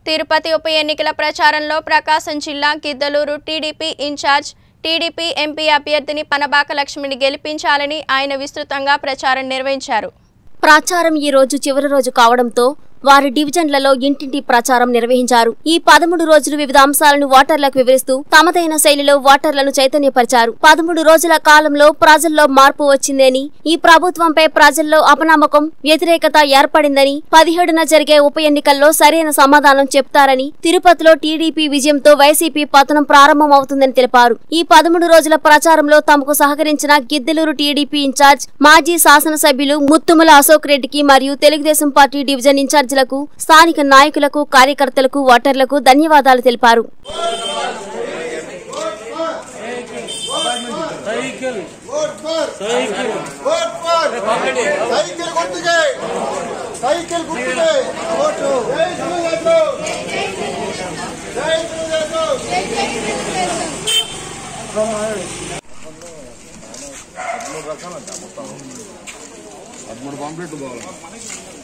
తిరుపతి ఉప ఎన్నికల ప్రచారంలో ప్రకాశం జిల్లా Giddalur TDP in-charge TDP MP అభ్యర్థిని పనబాక లక్ష్మిని గెలిపించాలని ఆయన విస్తృతంగా ప్రచారం నిర్వహించారు ప్రచారం ఈ రోజు చివరి రోజు కావడంతో వారి డివిజన్లలో ఇంటింటి ప్రచారం నిర్వహించారు ఈ పదమూడు రోజులు వివిధ అంశాలను ఓటర్లకు వివరిస్తూ తమదైన శైలిలో ఓటర్లను చైతన్యపరిచారు పదమూడు రోజుల కాలంలో ప్రజల్లో మార్పు వచ్చిందని ఈ ప్రభుత్వంపై ప్రజల్లో అపనమ్మకం వ్యతిరేకత ఏర్పడిందని పదిహేడున జరిగే ఉప ఎన్నికల్లో సరైన సమాధానం చెప్తారని తిరుపతిలో టీడీపీ విజయంతో వైసీపీ పతనం ప్రారంభమవుతుందని తెలిపారు ఈ పదమూడు రోజుల ప్రచారంలో తమకు సహకరించిన గిద్దెలూరు టీడీపీ ఇన్ఛార్జ్ మాజీ శాసనసభ్యులు ముత్తుముల అశోక్ రెడ్డికి మరియు తెలుగుదేశం పార్టీ డివిజన్ ఇన్ఛార్జీలకు స్థానిక నాయకులకు కార్యకర్తలకు ఓటర్లకు ధన్యవాదాలు తెలిపారు cycle vote for cycle vote for cycle గుర్తుకే సైకిల్ గుర్తుకే ఓటు జై తెలుగుదేశం జై తెలుగుదేశం పదమూడు కంప్లీట్ కావాలి